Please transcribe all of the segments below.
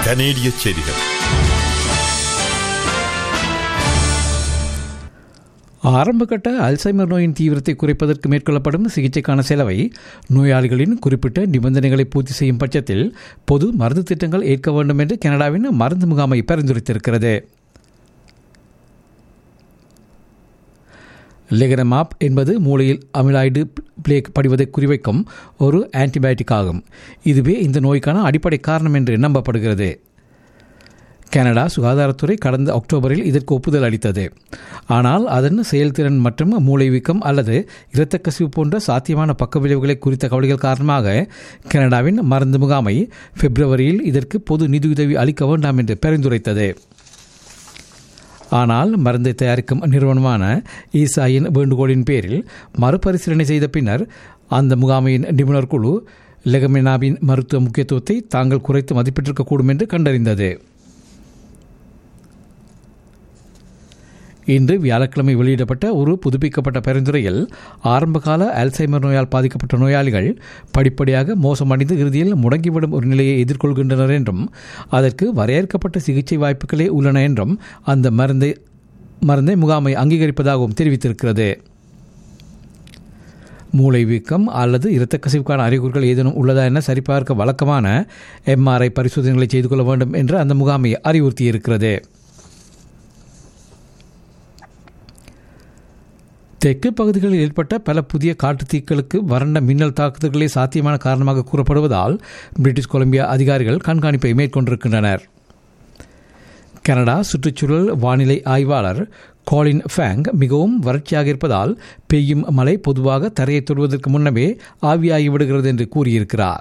கனேடிய செய்திகள் ஆரம்பகட்ட அல்சைமர் நோயின் தீவிரத்தை குறைப்பதற்கு மேற்கொள்ளப்படும் சிகிச்சைக்கான செலவை நோயாளிகளின் குறிப்பிட்ட நிபந்தனைகளை பூர்த்தி செய்யும் பட்சத்தில் பொது மருந்து திட்டங்கள் ஏற்க வேண்டும் என்று கனடாவின் மருந்து முகாமை பரிந்துரைத்திருக்கிறது லெகனமாப் என்பது மூளையில் அமிலாய்டு பிளேக் படிவதை குறிவைக்கும் ஒரு ஆன்டிபயோட்டிக் ஆகும் இதுவே இந்த நோய்க்கான அடிப்படை காரணம் என்று நம்பப்படுகிறது கனடா சுகாதாரத்துறை கடந்த அக்டோபரில் இதற்கு ஒப்புதல் அளித்தது ஆனால் அதன் செயல்திறன் மற்றும் மூளைவீக்கம் அல்லது இரத்தக்கசிவு போன்ற சாத்தியமான பக்க விளைவுகளை குறித்த கவலைகள் காரணமாக கனடாவின் மருந்து முகாமை பிப்ரவரியில் இதற்கு பொது நிதியுதவி அளிக்க வேண்டாம் என்று பரிந்துரைத்தது ஆனால் மருந்தை தயாரிக்கும் நிறுவனமான ஈசாயின் வேண்டுகோளின் பேரில் மறுபரிசீலனை செய்த பின்னர் அந்த முகாமையின் நிபுணர் குழு லெகமினாவின் மருத்துவ முக்கியத்துவத்தை தாங்கள் குறைத்து மதிப்பிட்டிருக்கக்கூடும் என்று கண்டறிந்தது இன்று வியாழக்கிழமை வெளியிடப்பட்ட ஒரு புதுப்பிக்கப்பட்ட பரிந்துரையில் ஆரம்பகால அல்சைமர் நோயால் பாதிக்கப்பட்ட நோயாளிகள் படிப்படியாக மோசமடைந்து இறுதியில் முடங்கிவிடும் ஒரு நிலையை எதிர்கொள்கின்றனர் என்றும் அதற்கு வரையறுக்கப்பட்ட சிகிச்சை வாய்ப்புகளே உள்ளன என்றும் அந்த மருந்தை மருந்தை முகாமை அங்கீகரிப்பதாகவும் தெரிவித்திருக்கிறது மூளை வீக்கம் அல்லது இரத்தக்கசிவுக்கான அறிகுறிகள் ஏதேனும் உள்ளதா என சரிபார்க்க வழக்கமான எம்ஆர்ஐ பரிசோதனைகளை செய்து கொள்ள வேண்டும் என்று அந்த முகாமை அறிவுறுத்தியிருக்கிறது தெற்கு பகுதிகளில் ஏற்பட்ட பல புதிய காட்டுத்தீக்களுக்கு வறண்ட மின்னல் தாக்குதல்களே சாத்தியமான காரணமாக கூறப்படுவதால் பிரிட்டிஷ் கொலம்பியா அதிகாரிகள் கண்காணிப்பை மேற்கொண்டிருக்கின்றனர் கனடா சுற்றுச்சூழல் வானிலை ஆய்வாளர் காலின் ஃபேங் மிகவும் வறட்சியாக இருப்பதால் பெய்யும் மழை பொதுவாக தரையை தொடுவதற்கு முன்னமே ஆவியாகிவிடுகிறது என்று கூறியிருக்கிறார்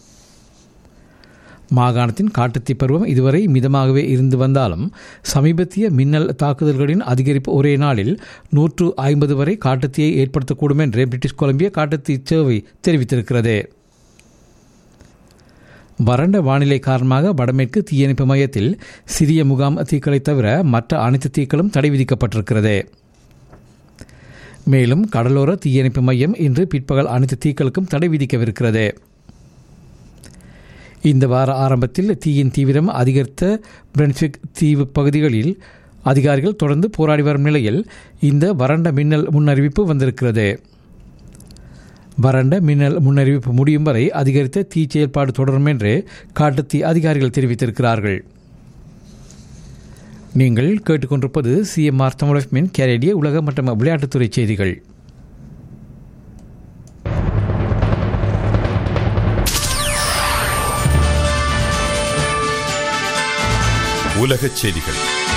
மாகாணத்தின் காட்டுத்தீ பருவம் இதுவரை மிதமாகவே இருந்து வந்தாலும் சமீபத்திய மின்னல் தாக்குதல்களின் அதிகரிப்பு ஒரே நாளில் நூற்று ஐம்பது வரை காட்டுத்தீயை ஏற்படுத்தக்கூடும் என்று பிரிட்டிஷ் கொலம்பியா காட்டுத்தீ சேவை தெரிவித்திருக்கிறது வறண்ட வானிலை காரணமாக வடமேற்கு தீயணைப்பு மையத்தில் சிறிய முகாம் தீக்களை தவிர மற்ற அனைத்து தீக்களும் தடை விதிக்கப்பட்டிருக்கிறது மேலும் கடலோர தீயணைப்பு மையம் இன்று பிற்பகல் அனைத்து தீக்களுக்கும் தடை விதிக்கவிருக்கிறது இந்த வார ஆரம்பத்தில் தீயின் தீவிரம் அதிகரித்த பிரென்ஸ்விக் தீவு பகுதிகளில் அதிகாரிகள் தொடர்ந்து போராடி வரும் நிலையில் இந்த வறண்ட மின்னல் முன்னறிவிப்பு வந்திருக்கிறது வறண்ட மின்னல் முன்னறிவிப்பு முடியும் வரை அதிகரித்த தீ செயல்பாடு தொடரும் என்று காட்டுத்தீ அதிகாரிகள் தெரிவித்திருக்கிறார்கள் நீங்கள் கேட்டுக்கொண்டிருப்பது சிஎம்ஆர் தமிழ் கேரடிய உலக மற்றும் விளையாட்டுத்துறை செய்திகள் உலகச் செய்திகள்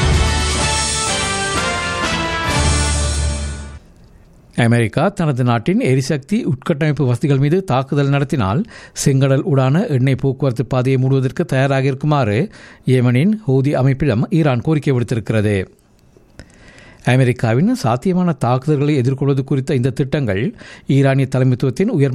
அமெரிக்கா தனது நாட்டின் எரிசக்தி உட்கட்டமைப்பு வசதிகள் மீது தாக்குதல் நடத்தினால் செங்கடல் உடான எண்ணெய் போக்குவரத்து பாதையை மூடுவதற்கு தயாராக இருக்குமாறு ஏமனின் ஹூதி அமைப்பிடம் ஈரான் கோரிக்கை விடுத்திருக்கிறது அமெரிக்காவின் சாத்தியமான தாக்குதல்களை எதிர்கொள்வது குறித்த இந்த திட்டங்கள் ஈரானிய தலைமைத்துவத்தின் உயர்